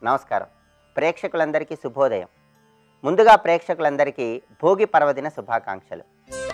నమస్కారం ప్రేక్షకులందరికీ శుభోదయం ముందుగా ప్రేక్షకులందరికీ భోగి పర్వదిన శుభాకాంక్షలు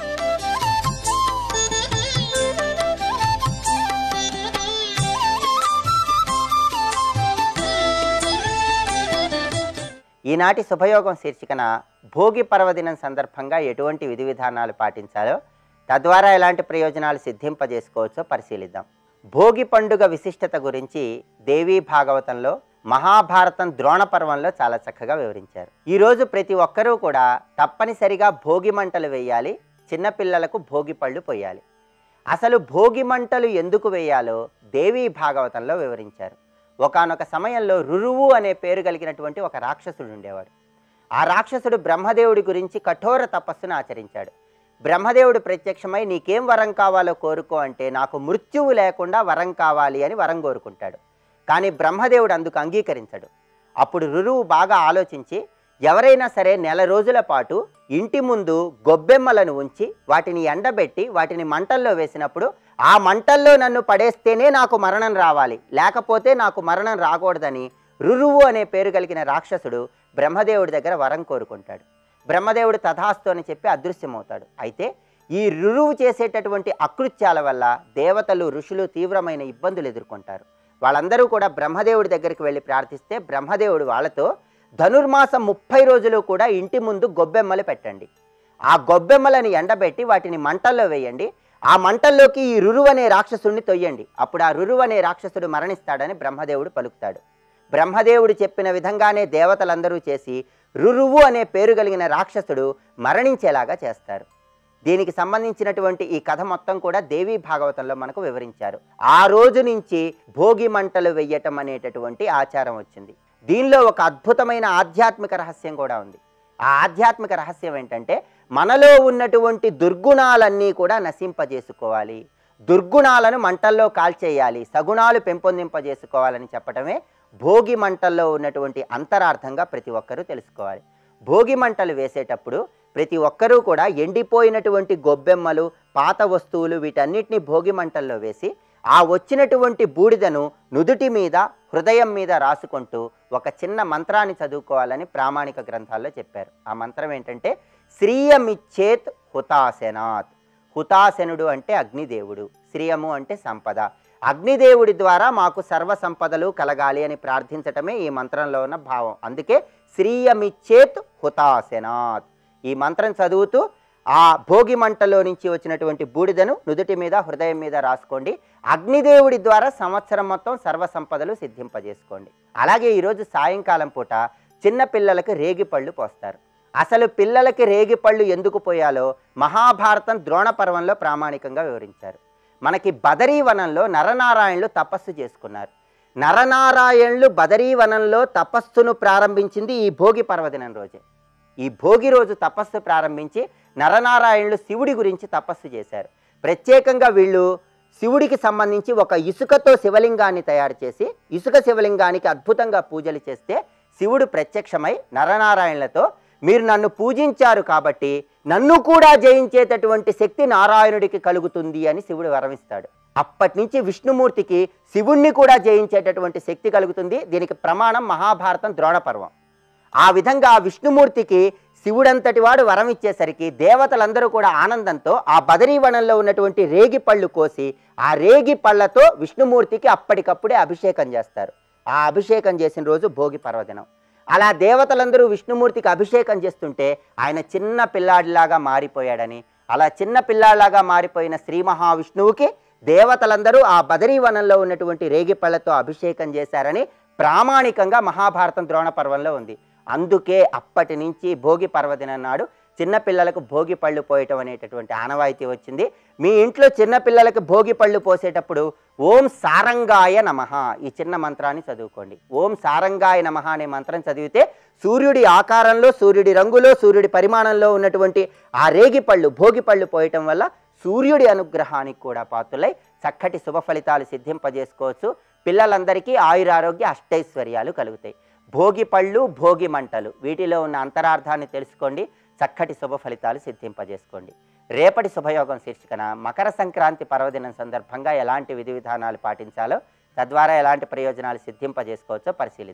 ఈనాటి శుభయోగం శీర్షికన భోగి పర్వదినం సందర్భంగా ఎటువంటి విధి విధానాలు పాటించాలో తద్వారా ఎలాంటి ప్రయోజనాలు సిద్ధింపజేసుకోవచ్చో పరిశీలిద్దాం భోగి పండుగ విశిష్టత గురించి దేవీ భాగవతంలో మహాభారతం ద్రోణ పర్వంలో చాలా చక్కగా వివరించారు ఈరోజు ప్రతి ఒక్కరూ కూడా తప్పనిసరిగా భోగి మంటలు వేయాలి చిన్నపిల్లలకు భోగి పళ్ళు పోయాలి అసలు భోగి మంటలు ఎందుకు వేయాలో దేవీ భాగవతంలో వివరించారు ఒకానొక సమయంలో రురువు అనే పేరు కలిగినటువంటి ఒక రాక్షసుడు ఉండేవాడు ఆ రాక్షసుడు బ్రహ్మదేవుడి గురించి కఠోర తపస్సును ఆచరించాడు బ్రహ్మదేవుడు ప్రత్యక్షమై నీకేం వరం కావాలో కోరుకో అంటే నాకు మృత్యువు లేకుండా వరం కావాలి అని వరం కోరుకుంటాడు కానీ బ్రహ్మదేవుడు అందుకు అంగీకరించడు అప్పుడు రురువు బాగా ఆలోచించి ఎవరైనా సరే నెల రోజుల పాటు ఇంటి ముందు గొబ్బెమ్మలను ఉంచి వాటిని ఎండబెట్టి వాటిని మంటల్లో వేసినప్పుడు ఆ మంటల్లో నన్ను పడేస్తేనే నాకు మరణం రావాలి లేకపోతే నాకు మరణం రాకూడదని రురువు అనే పేరు కలిగిన రాక్షసుడు బ్రహ్మదేవుడి దగ్గర వరం కోరుకుంటాడు బ్రహ్మదేవుడు తథాస్తు అని చెప్పి అదృశ్యమవుతాడు అయితే ఈ రురువు చేసేటటువంటి అకృత్యాల వల్ల దేవతలు ఋషులు తీవ్రమైన ఇబ్బందులు ఎదుర్కొంటారు వాళ్ళందరూ కూడా బ్రహ్మదేవుడి దగ్గరికి వెళ్ళి ప్రార్థిస్తే బ్రహ్మదేవుడు వాళ్ళతో ధనుర్మాసం ముప్పై రోజులు కూడా ఇంటి ముందు గొబ్బెమ్మలు పెట్టండి ఆ గొబ్బెమ్మలను ఎండబెట్టి వాటిని మంటల్లో వేయండి ఆ మంటల్లోకి ఈ రురువు అనే రాక్షసుడిని తొయ్యండి అప్పుడు ఆ రురువు అనే రాక్షసుడు మరణిస్తాడని బ్రహ్మదేవుడు పలుకుతాడు బ్రహ్మదేవుడు చెప్పిన విధంగానే దేవతలందరూ చేసి రురువు అనే పేరు కలిగిన రాక్షసుడు మరణించేలాగా చేస్తారు దీనికి సంబంధించినటువంటి ఈ కథ మొత్తం కూడా దేవీ భాగవతంలో మనకు వివరించారు ఆ రోజు నుంచి భోగి మంటలు వెయ్యటం అనేటటువంటి ఆచారం వచ్చింది దీనిలో ఒక అద్భుతమైన ఆధ్యాత్మిక రహస్యం కూడా ఉంది ఆ ఆధ్యాత్మిక రహస్యం ఏంటంటే మనలో ఉన్నటువంటి దుర్గుణాలన్నీ కూడా నశింపజేసుకోవాలి దుర్గుణాలను మంటల్లో కాల్చేయాలి సగుణాలు పెంపొందింపజేసుకోవాలని చెప్పటమే భోగి మంటల్లో ఉన్నటువంటి అంతరార్థంగా ప్రతి ఒక్కరూ తెలుసుకోవాలి భోగి మంటలు వేసేటప్పుడు ప్రతి ఒక్కరూ కూడా ఎండిపోయినటువంటి గొబ్బెమ్మలు పాత వస్తువులు వీటన్నిటిని భోగి మంటల్లో వేసి ఆ వచ్చినటువంటి బూడిదను నుదుటి మీద హృదయం మీద రాసుకుంటూ ఒక చిన్న మంత్రాన్ని చదువుకోవాలని ప్రామాణిక గ్రంథాల్లో చెప్పారు ఆ మంత్రం ఏంటంటే శ్రీయమిచ్చేత్ హుతాసెనాత్ హుతాసెనుడు అంటే అగ్నిదేవుడు శ్రియము అంటే సంపద అగ్నిదేవుడి ద్వారా మాకు సర్వ సంపదలు కలగాలి అని ప్రార్థించటమే ఈ మంత్రంలో ఉన్న భావం అందుకే శ్రీయమిచ్చేత్ హుతాసెనాత్ ఈ మంత్రం చదువుతూ ఆ భోగి మంటలో నుంచి వచ్చినటువంటి బూడిదను నుదుటి మీద హృదయం మీద రాసుకోండి అగ్నిదేవుడి ద్వారా సంవత్సరం మొత్తం సర్వ సంపదలు సిద్ధింపజేసుకోండి అలాగే ఈరోజు సాయంకాలం పూట చిన్న పిల్లలకు రేగిపళ్ళు పోస్తారు అసలు పిల్లలకి రేగిపళ్ళు ఎందుకు పోయాలో మహాభారతం ద్రోణ పర్వంలో ప్రామాణికంగా వివరించారు మనకి బదరీవనంలో నరనారాయణులు తపస్సు చేసుకున్నారు నరనారాయణులు బదరీవనంలో తపస్సును ప్రారంభించింది ఈ భోగి పర్వదినం రోజే ఈ భోగి రోజు తపస్సు ప్రారంభించి నరనారాయణులు శివుడి గురించి తపస్సు చేశారు ప్రత్యేకంగా వీళ్ళు శివుడికి సంబంధించి ఒక ఇసుకతో శివలింగాన్ని తయారు చేసి ఇసుక శివలింగానికి అద్భుతంగా పూజలు చేస్తే శివుడు ప్రత్యక్షమై నరనారాయణులతో మీరు నన్ను పూజించారు కాబట్టి నన్ను కూడా జయించేటటువంటి శక్తి నారాయణుడికి కలుగుతుంది అని శివుడు వరమిస్తాడు అప్పటి నుంచి విష్ణుమూర్తికి శివుణ్ణి కూడా జయించేటటువంటి శక్తి కలుగుతుంది దీనికి ప్రమాణం మహాభారతం ద్రోణపర్వం ఆ విధంగా ఆ విష్ణుమూర్తికి శివుడంతటి వాడు వరం ఇచ్చేసరికి దేవతలందరూ కూడా ఆనందంతో ఆ బదరీవనంలో ఉన్నటువంటి రేగి పళ్ళు కోసి ఆ రేగి పళ్ళతో విష్ణుమూర్తికి అప్పటికప్పుడే అభిషేకం చేస్తారు ఆ అభిషేకం చేసిన రోజు భోగి పర్వదినం అలా దేవతలందరూ విష్ణుమూర్తికి అభిషేకం చేస్తుంటే ఆయన చిన్న పిల్లాడిలాగా మారిపోయాడని అలా చిన్న పిల్లాడిలాగా మారిపోయిన శ్రీ మహావిష్ణువుకి దేవతలందరూ ఆ బదరీవనంలో ఉన్నటువంటి రేగిపళ్ళతో అభిషేకం చేశారని ప్రామాణికంగా మహాభారతం ద్రోణ పర్వంలో ఉంది అందుకే అప్పటి నుంచి భోగి పర్వదినం నాడు చిన్నపిల్లలకు భోగి పళ్ళు పోయటం అనేటటువంటి ఆనవాయితీ వచ్చింది మీ ఇంట్లో చిన్నపిల్లలకు భోగి పళ్ళు పోసేటప్పుడు ఓం సారంగాయ నమః ఈ చిన్న మంత్రాన్ని చదువుకోండి ఓం సారంగాయ నమః అనే మంత్రం చదివితే సూర్యుడి ఆకారంలో సూర్యుడి రంగులో సూర్యుడి పరిమాణంలో ఉన్నటువంటి ఆ రేగి పళ్ళు భోగి పళ్ళు పోయటం వల్ల సూర్యుడి అనుగ్రహానికి కూడా పాత్రులై చక్కటి శుభ ఫలితాలు సిద్ధింపజేసుకోవచ్చు పిల్లలందరికీ ఆయురారోగ్య అష్టైశ్వర్యాలు కలుగుతాయి భోగి పళ్ళు భోగి మంటలు వీటిలో ఉన్న అంతరార్థాన్ని తెలుసుకోండి చక్కటి శుభ ఫలితాలు సిద్ధింపజేసుకోండి రేపటి శుభయోగం శీర్షికన మకర సంక్రాంతి పర్వదినం సందర్భంగా ఎలాంటి విధి విధానాలు పాటించాలో తద్వారా ఎలాంటి ప్రయోజనాలు సిద్ధింపజేసుకోవచ్చో పరిశీలిద్దాం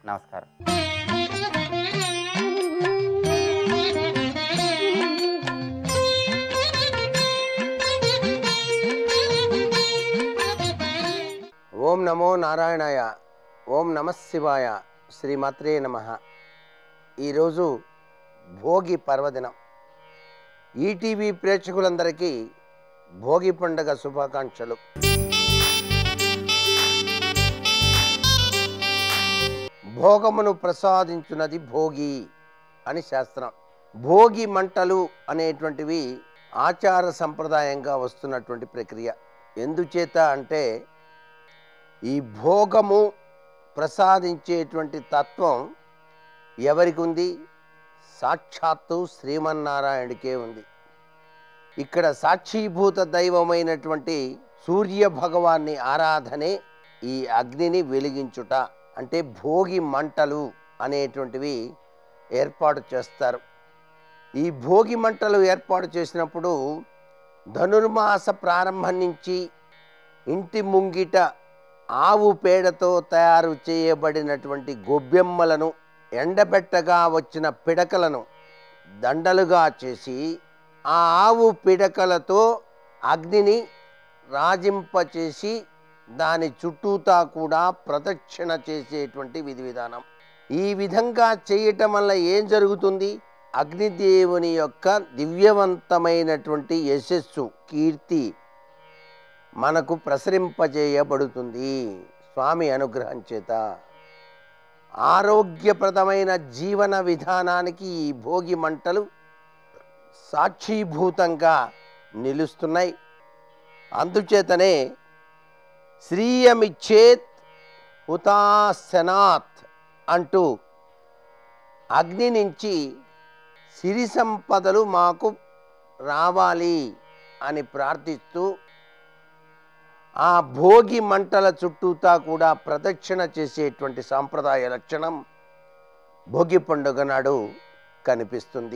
నమస్కారం ఓం నమో నారాయణాయ ఓం నమ శివాయ శ్రీమాత్రే నమ ఈరోజు భోగి పర్వదినం ఈటీవీ ప్రేక్షకులందరికీ భోగి పండుగ శుభాకాంక్షలు భోగమును ప్రసాదించున్నది భోగి అని శాస్త్రం భోగి మంటలు అనేటువంటివి ఆచార సంప్రదాయంగా వస్తున్నటువంటి ప్రక్రియ ఎందుచేత అంటే ఈ భోగము ప్రసాదించేటువంటి తత్వం ఎవరికి ఉంది సాక్షాత్తు శ్రీమన్నారాయణుడికే ఉంది ఇక్కడ సాక్షీభూత దైవమైనటువంటి సూర్య భగవాన్ని ఆరాధనే ఈ అగ్నిని వెలిగించుట అంటే భోగి మంటలు అనేటువంటివి ఏర్పాటు చేస్తారు ఈ భోగి మంటలు ఏర్పాటు చేసినప్పుడు ధనుర్మాస ప్రారంభం నుంచి ఇంటి ముంగిట ఆవు పేడతో తయారు చేయబడినటువంటి గొబ్బెమ్మలను ఎండబెట్టగా వచ్చిన పిడకలను దండలుగా చేసి ఆ ఆవు పిడకలతో అగ్నిని రాజింపచేసి దాని చుట్టూతా కూడా ప్రదక్షిణ చేసేటువంటి విధి విధానం ఈ విధంగా చేయటం వల్ల ఏం జరుగుతుంది అగ్నిదేవుని యొక్క దివ్యవంతమైనటువంటి యశస్సు కీర్తి మనకు ప్రసరింపజేయబడుతుంది స్వామి అనుగ్రహం చేత ఆరోగ్యప్రదమైన జీవన విధానానికి ఈ భోగి మంటలు సాక్షీభూతంగా నిలుస్తున్నాయి అందుచేతనే శ్రీయమిచ్చేత్ హుతాసనాత్ అంటూ అగ్ని నుంచి సిరి సంపదలు మాకు రావాలి అని ప్రార్థిస్తూ ఆ భోగి మంటల చుట్టూతా కూడా ప్రదక్షిణ చేసేటువంటి సాంప్రదాయ లక్షణం భోగి పండుగ నాడు కనిపిస్తుంది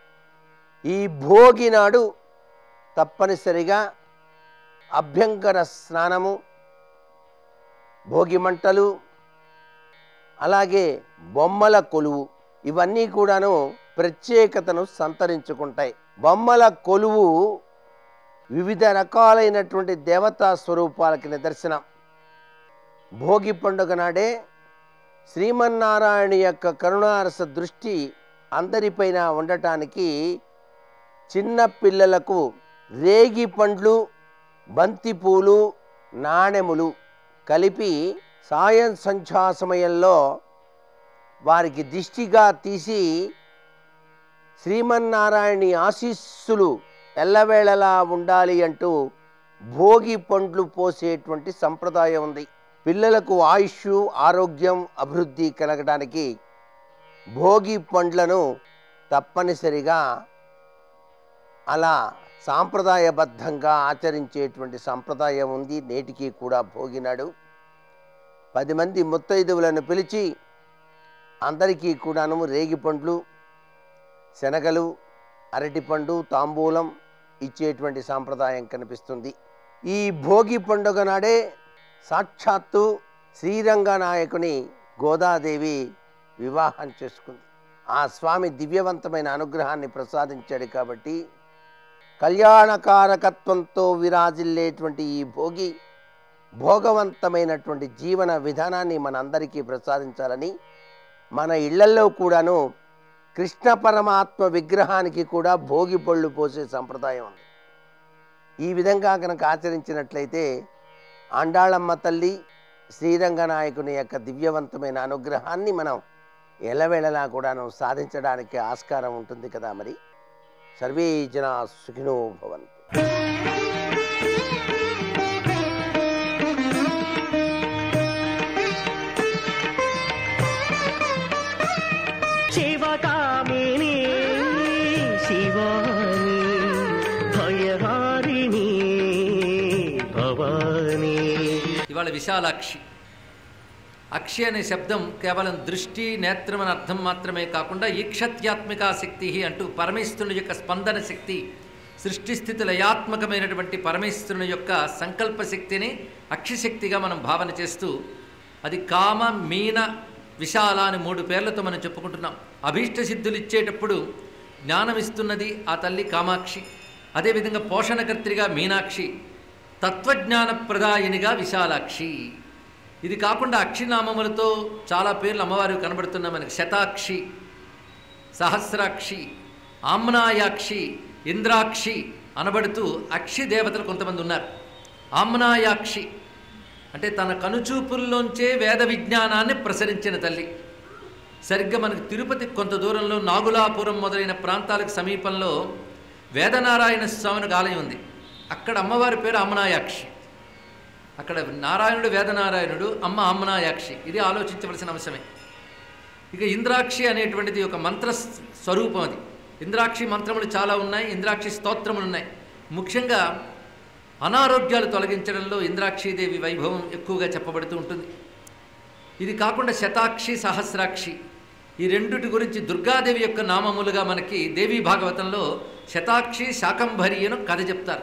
ఈ భోగి నాడు తప్పనిసరిగా అభ్యంకర స్నానము భోగి మంటలు అలాగే బొమ్మల కొలువు ఇవన్నీ కూడాను ప్రత్యేకతను సంతరించుకుంటాయి బొమ్మల కొలువు వివిధ రకాలైనటువంటి దేవతా స్వరూపాలకి నిదర్శనం భోగి పండుగ నాడే శ్రీమన్నారాయణ యొక్క కరుణారస దృష్టి అందరిపైన ఉండటానికి చిన్న పిల్లలకు రేగి పండ్లు బంతిపూలు నాణెములు కలిపి సాయం సంధ్యా సమయంలో వారికి దిష్టిగా తీసి శ్రీమన్నారాయణి ఆశీస్సులు ఎల్లవేళలా ఉండాలి అంటూ భోగి పండ్లు పోసేటువంటి సంప్రదాయం ఉంది పిల్లలకు ఆయుష్ ఆరోగ్యం అభివృద్ధి కలగడానికి భోగి పండ్లను తప్పనిసరిగా అలా సాంప్రదాయబద్ధంగా ఆచరించేటువంటి సంప్రదాయం ఉంది నేటికి కూడా భోగినాడు పది మంది ముత్తైదువులను పిలిచి అందరికీ కూడాను రేగి పండ్లు శనగలు అరటిపండు తాంబూలం ఇచ్చేటువంటి సాంప్రదాయం కనిపిస్తుంది ఈ భోగి పండుగ నాడే సాక్షాత్తు శ్రీరంగనాయకుని గోదాదేవి వివాహం చేసుకుంది ఆ స్వామి దివ్యవంతమైన అనుగ్రహాన్ని ప్రసాదించాడు కాబట్టి కళ్యాణకారకత్వంతో విరాజిల్లేటువంటి ఈ భోగి భోగవంతమైనటువంటి జీవన విధానాన్ని మనందరికీ ప్రసాదించాలని మన ఇళ్లల్లో కూడాను కృష్ణ పరమాత్మ విగ్రహానికి కూడా భోగి పళ్ళు పోసే సంప్రదాయం ఉంది ఈ విధంగా కనుక ఆచరించినట్లయితే ఆండాళమ్మ తల్లి శ్రీరంగనాయకుని యొక్క దివ్యవంతమైన అనుగ్రహాన్ని మనం ఎలవేళలా కూడాను సాధించడానికి ఆస్కారం ఉంటుంది కదా మరి సర్వే జనా సుఖినో భవంతు శివకామిని శివాని భయహారిణి భవాని ఇవాళ విశాలాక్షి అక్షి అనే శబ్దం కేవలం దృష్టి నేత్రం అని అర్థం మాత్రమే కాకుండా ఈక్షత్యాత్మిక శక్తి అంటూ పరమేశ్వరుని యొక్క స్పందన శక్తి సృష్టి స్థితి లయాత్మకమైనటువంటి పరమేశ్వరుని యొక్క సంకల్ప శక్తిని అక్షిశక్తిగా మనం భావన చేస్తూ అది కామ మీన విశాల అని మూడు పేర్లతో మనం చెప్పుకుంటున్నాం అభీష్ట సిద్ధులు ఇచ్చేటప్పుడు జ్ఞానం ఇస్తున్నది ఆ తల్లి కామాక్షి అదేవిధంగా పోషణకర్త్రిగా మీనాక్షి తత్వజ్ఞాన ప్రదాయినిగా విశాలాక్షి ఇది కాకుండా అక్షినామములతో చాలా పేర్లు అమ్మవారు కనబడుతున్నాయి మనకి శతాక్షి సహస్రాక్షి ఆమ్నాయాక్షి ఇంద్రాక్షి అనబడుతూ అక్షి దేవతలు కొంతమంది ఉన్నారు ఆమ్నాయాక్షి అంటే తన కనుచూపుల్లోంచే వేద విజ్ఞానాన్ని ప్రసరించిన తల్లి సరిగ్గా మనకి తిరుపతి కొంత దూరంలో నాగులాపురం మొదలైన ప్రాంతాలకు సమీపంలో వేదనారాయణ స్వామికి ఆలయం ఉంది అక్కడ అమ్మవారి పేరు అమ్మనాయాక్షి అక్కడ నారాయణుడు వేదనారాయణుడు అమ్మ అమ్మనాయాక్షి ఇది ఆలోచించవలసిన అంశమే ఇక ఇంద్రాక్షి అనేటువంటిది ఒక మంత్ర స్వరూపం అది ఇంద్రాక్షి మంత్రములు చాలా ఉన్నాయి ఇంద్రాక్షి స్తోత్రములు ఉన్నాయి ముఖ్యంగా అనారోగ్యాలు తొలగించడంలో ఇంద్రాక్షీదేవి వైభవం ఎక్కువగా చెప్పబడుతూ ఉంటుంది ఇది కాకుండా శతాక్షి సహస్రాక్షి ఈ రెండుటి గురించి దుర్గాదేవి యొక్క నామములుగా మనకి దేవీ భాగవతంలో శతాక్షి శాకంభరి అని కథ చెప్తారు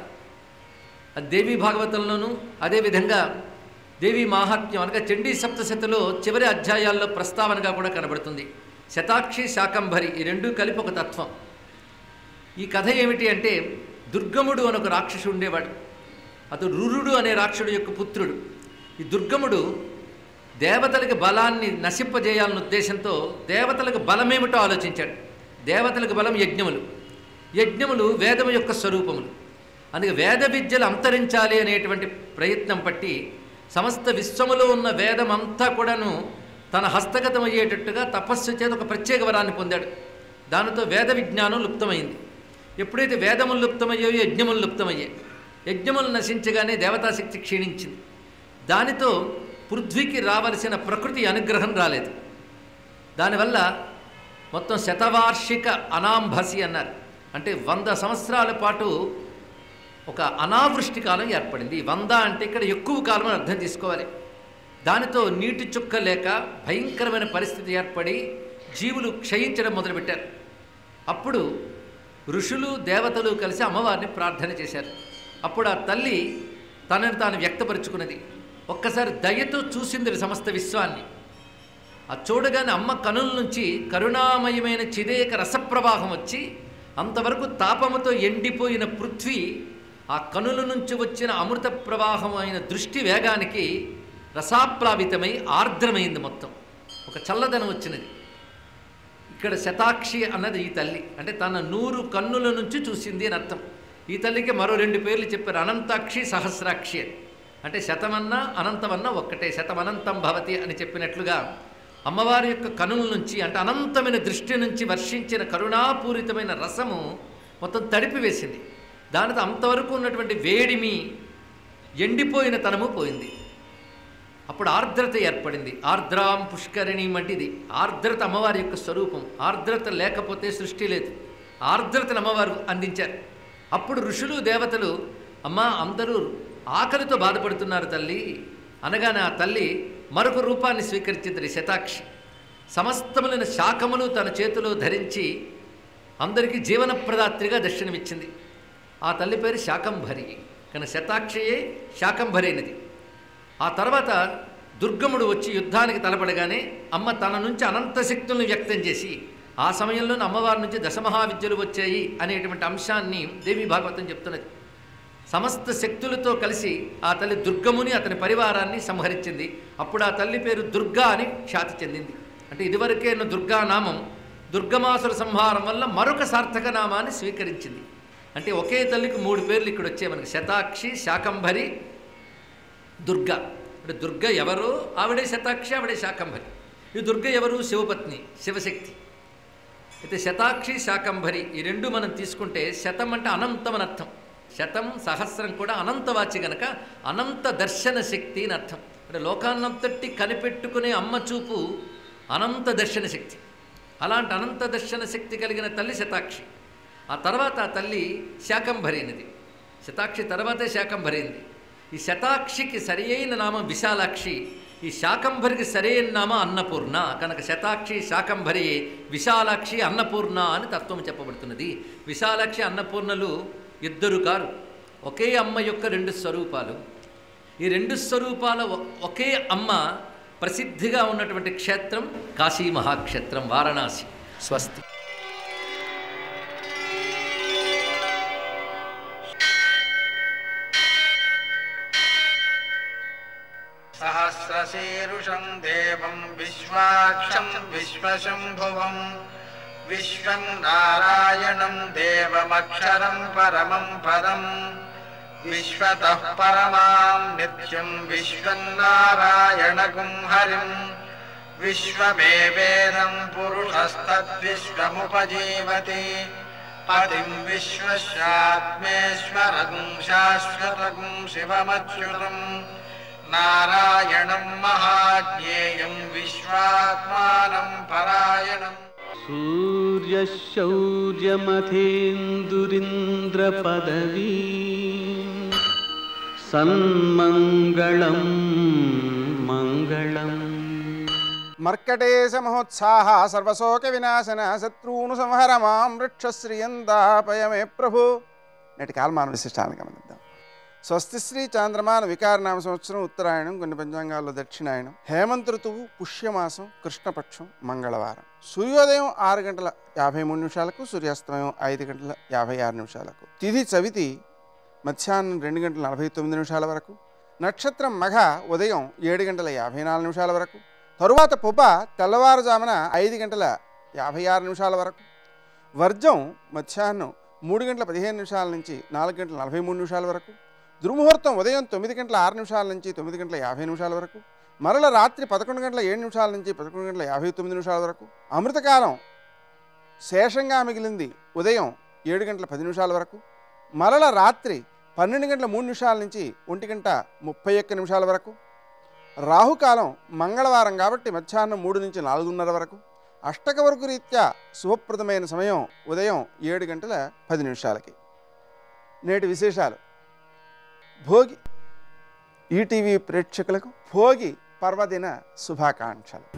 అది దేవీ భాగవతంలోనూ అదేవిధంగా దేవి మాహాత్మ్యం అనగా చండీ సప్తశతిలో చివరి అధ్యాయాల్లో ప్రస్తావనగా కూడా కనబడుతుంది శతాక్షి శాకంభరి ఈ రెండూ కలిపి ఒక తత్వం ఈ కథ ఏమిటి అంటే దుర్గముడు అని ఒక రాక్షసుడు ఉండేవాడు అతడు రురుడు అనే రాక్షసుడు యొక్క పుత్రుడు ఈ దుర్గముడు దేవతలకి బలాన్ని నశింపజేయాలన్న ఉద్దేశంతో దేవతలకు బలమేమిటో ఆలోచించాడు దేవతలకు బలం యజ్ఞములు యజ్ఞములు వేదము యొక్క స్వరూపములు అందుకే వేద విద్యలు అంతరించాలి అనేటువంటి ప్రయత్నం పట్టి సమస్త విశ్వములో ఉన్న వేదం అంతా కూడాను తన హస్తగతం అయ్యేటట్టుగా తపస్సు చేత ఒక ప్రత్యేక వరాన్ని పొందాడు దానితో వేద విజ్ఞానం లుప్తమైంది ఎప్పుడైతే వేదములు లుప్తమయ్యాయో యజ్ఞములు లుప్తమయ్యాయి యజ్ఞములు నశించగానే దేవతాశక్తి క్షీణించింది దానితో పృథ్వీకి రావలసిన ప్రకృతి అనుగ్రహం రాలేదు దానివల్ల మొత్తం శతవార్షిక అనాంభసి అన్నారు అంటే వంద సంవత్సరాల పాటు ఒక అనావృష్టి కాలం ఏర్పడింది వంద అంటే ఇక్కడ ఎక్కువ కాలం అని అర్థం తీసుకోవాలి దానితో నీటి చుక్క లేక భయంకరమైన పరిస్థితి ఏర్పడి జీవులు క్షయించడం మొదలుపెట్టారు అప్పుడు ఋషులు దేవతలు కలిసి అమ్మవారిని ప్రార్థన చేశారు అప్పుడు ఆ తల్లి తనని తాను వ్యక్తపరుచుకున్నది ఒక్కసారి దయతో చూసింది సమస్త విశ్వాన్ని ఆ చూడగానే అమ్మ కనుల నుంచి కరుణామయమైన చిదేక రసప్రవాహం వచ్చి అంతవరకు తాపముతో ఎండిపోయిన పృథ్వీ ఆ కనుల నుంచి వచ్చిన అమృత ప్రవాహం అయిన దృష్టి వేగానికి రసాప్లావితమై ఆర్ద్రమైంది మొత్తం ఒక చల్లదనం వచ్చినది ఇక్కడ శతాక్షి అన్నది ఈ తల్లి అంటే తన నూరు కన్నుల నుంచి చూసింది అని అర్థం ఈ తల్లికి మరో రెండు పేర్లు చెప్పారు అనంతాక్షి సహస్రాక్షి అని అంటే శతమన్నా అనంతమన్నా ఒక్కటే శతమనంతం భవతి అని చెప్పినట్లుగా అమ్మవారి యొక్క కనుల నుంచి అంటే అనంతమైన దృష్టి నుంచి వర్షించిన కరుణాపూరితమైన రసము మొత్తం తడిపివేసింది దానితో అంతవరకు ఉన్నటువంటి వేడిమి ఎండిపోయిన తనము పోయింది అప్పుడు ఆర్ద్రత ఏర్పడింది ఆర్ద్రాం పుష్కరిణి వంటిది ఆర్ద్రత అమ్మవారి యొక్క స్వరూపం ఆర్ద్రత లేకపోతే సృష్టి లేదు ఆర్ద్రతను అమ్మవారు అందించారు అప్పుడు ఋషులు దేవతలు అమ్మ అందరూ ఆకలితో బాధపడుతున్నారు తల్లి అనగానే ఆ తల్లి మరొక రూపాన్ని స్వీకరించింది శతాక్షి సమస్తములైన శాఖములు తన చేతిలో ధరించి అందరికీ జీవనప్రదాత్రిగా దర్శనమిచ్చింది ఆ తల్లి పేరు శాకంభరి కానీ శతాక్షయే శాకంభరి అయినది ఆ తర్వాత దుర్గముడు వచ్చి యుద్ధానికి తలపడగానే అమ్మ తన నుంచి అనంత శక్తులను వ్యక్తం చేసి ఆ సమయంలోనే అమ్మవారి నుంచి దశమహావిద్యలు వచ్చాయి అనేటువంటి అంశాన్ని దేవి భాగవతం చెప్తున్నది సమస్త శక్తులతో కలిసి ఆ తల్లి దుర్గముని అతని పరివారాన్ని సంహరించింది అప్పుడు ఆ తల్లి పేరు దుర్గా అని ఖ్యాతి చెందింది అంటే ఇదివరకే ఉన్న దుర్గా నామం దుర్గమాసుర సంహారం వల్ల మరొక సార్థక నామాన్ని స్వీకరించింది అంటే ఒకే తల్లికి మూడు పేర్లు ఇక్కడ వచ్చాయి మనకి శతాక్షి శాకంభరి దుర్గ అంటే దుర్గ ఎవరో ఆవిడే శతాక్షి ఆవిడే శాకంభరి ఈ దుర్గ ఎవరు శివపత్ని శివశక్తి అయితే శతాక్షి శాకంభరి ఈ రెండు మనం తీసుకుంటే శతం అంటే అనంతం అని అర్థం శతం సహస్రం కూడా అనంతవాచి గనక అనంత దర్శన శక్తి అని అర్థం అంటే లోకాన్నంతటి కనిపెట్టుకునే అమ్మ చూపు అనంత దర్శన శక్తి అలాంటి అనంత దర్శన శక్తి కలిగిన తల్లి శతాక్షి ఆ తర్వాత ఆ తల్లి శాకంభరి అయినది శతాక్షి తర్వాతే శాకంభరి అయింది ఈ శతాక్షికి సరి అయిన నామం విశాలాక్షి ఈ శాకంభరికి సరైన నామ అన్నపూర్ణ కనుక శతాక్షి శాకంభరి విశాలాక్షి అన్నపూర్ణ అని తత్వం చెప్పబడుతున్నది విశాలాక్షి అన్నపూర్ణలు ఇద్దరు కారు ఒకే అమ్మ యొక్క రెండు స్వరూపాలు ఈ రెండు స్వరూపాల ఒ- ఒకే అమ్మ ప్రసిద్ధిగా ఉన్నటువంటి క్షేత్రం కాశీ మహాక్షేత్రం వారణాసి స్వస్తి सहस्रशीरुषं देवं विश्वाक्षं विश्वशम्भुवम् विश्वं नारायणं देवमक्षरं परमं पदम् विश्वतः परमां नित्यं विश्वं नारायणगुं हरिम् विश्वमेवेदं पुरुषस्तद्विश्वमुपजीवति पतिं विश्वस्यात्मेश्वरगुं शाश्वतगुं शिवमच्युतम् नारायणं महाज्ञेयं विश्वात्मानं परायणम् सूर्यशौर्यमथेन्दुरिन्द्रपदवी सन्मङ्गलं मङ्गलम् మర్కటేశ మహోత్సాహ సర్వశోక వినాశన శత్రువును సంహర మాం వృక్షశ్రియందాపయమే ప్రభు నేటి కాలమాన విశిష్టాన్ని గమనిద్దాం స్వస్తి శ్రీ చాంద్రమాన వికారనామ సంవత్సరం ఉత్తరాయణం కొన్ని పంచాంగాల్లో దక్షిణాయనం హేమంత ఋతువు పుష్యమాసం కృష్ణపక్షం మంగళవారం సూర్యోదయం ఆరు గంటల యాభై మూడు నిమిషాలకు సూర్యాస్తమయం ఐదు గంటల యాభై ఆరు నిమిషాలకు తిథి చవితి మధ్యాహ్నం రెండు గంటల నలభై తొమ్మిది నిమిషాల వరకు నక్షత్రం మఘ ఉదయం ఏడు గంటల యాభై నాలుగు నిమిషాల వరకు తరువాత పుబ్బ తెల్లవారుజామున ఐదు గంటల యాభై ఆరు నిమిషాల వరకు వర్జం మధ్యాహ్నం మూడు గంటల పదిహేను నిమిషాల నుంచి నాలుగు గంటల నలభై మూడు నిమిషాల వరకు దుర్ముహూర్తం ఉదయం తొమ్మిది గంటల ఆరు నిమిషాల నుంచి తొమ్మిది గంటల యాభై నిమిషాల వరకు మరల రాత్రి పదకొండు గంటల ఏడు నిమిషాల నుంచి పదకొండు గంటల యాభై తొమ్మిది నిమిషాల వరకు అమృతకాలం శేషంగా మిగిలింది ఉదయం ఏడు గంటల పది నిమిషాల వరకు మరల రాత్రి పన్నెండు గంటల మూడు నిమిషాల నుంచి ఒంటి గంట ముప్పై ఒక్క నిమిషాల వరకు రాహుకాలం మంగళవారం కాబట్టి మధ్యాహ్నం మూడు నుంచి నాలుగున్నర వరకు అష్టక వరకు రీత్యా శుభప్రదమైన సమయం ఉదయం ఏడు గంటల పది నిమిషాలకి నేటి విశేషాలు భోగి ఈటీవీ ప్రేక్షకులకు భోగి పర్వదిన శుభాకాంక్షలు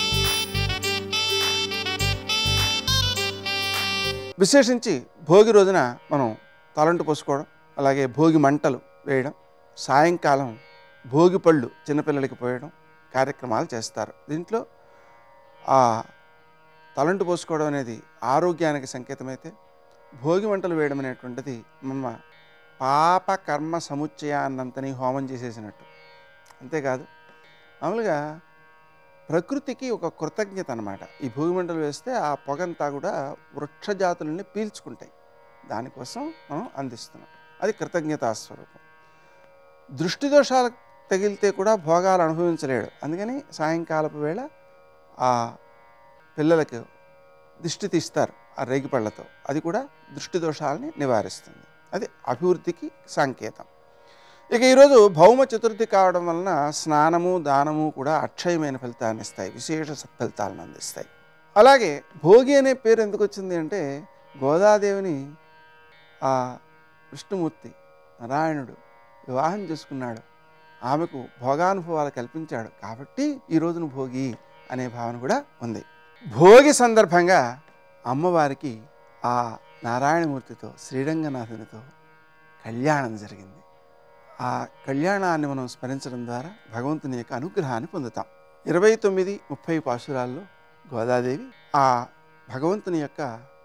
విశేషించి భోగి రోజున మనం తలంటు పోసుకోవడం అలాగే భోగి మంటలు వేయడం సాయంకాలం భోగి పళ్ళు చిన్నపిల్లలకి పోయడం కార్యక్రమాలు చేస్తారు దీంట్లో ఆ తలంటు పోసుకోవడం అనేది ఆరోగ్యానికి సంకేతమైతే భోగి మంటలు వేయడం అనేటువంటిది మన పాప కర్మ సముచ్చయాన్నంతని హోమం చేసేసినట్టు అంతేకాదు మామూలుగా ప్రకృతికి ఒక కృతజ్ఞత అనమాట ఈ భోగి మంటలు వేస్తే ఆ పొగంతా కూడా వృక్షజాతులని పీల్చుకుంటాయి దానికోసం మనం అందిస్తున్నాం అది కృతజ్ఞతా స్వరూపం దృష్టి దోషాలు తగిలితే కూడా భోగాలు అనుభవించలేడు అందుకని సాయంకాలపు వేళ ఆ పిల్లలకు దిష్టి తీస్తారు ఆ రేగిపళ్ళతో అది కూడా దృష్టి దోషాలని నివారిస్తుంది అది అభివృద్ధికి సంకేతం ఇక ఈరోజు భౌమ చతుర్థి కావడం వలన స్నానము దానము కూడా అక్షయమైన ఫలితాన్ని ఇస్తాయి విశేష సత్ఫలితాలను అందిస్తాయి అలాగే భోగి అనే పేరు ఎందుకు వచ్చింది అంటే గోదాదేవిని ఆ విష్ణుమూర్తి నారాయణుడు వివాహం చేసుకున్నాడు ఆమెకు భోగానుభవాలు కల్పించాడు కాబట్టి ఈ రోజున భోగి అనే భావన కూడా ఉంది భోగి సందర్భంగా అమ్మవారికి ఆ నారాయణమూర్తితో శ్రీరంగనాథునితో కళ్యాణం జరిగింది ఆ కళ్యాణాన్ని మనం స్మరించడం ద్వారా భగవంతుని యొక్క అనుగ్రహాన్ని పొందుతాం ఇరవై తొమ్మిది ముప్పై పాశురాల్లో గోదాదేవి ఆ భగవంతుని యొక్క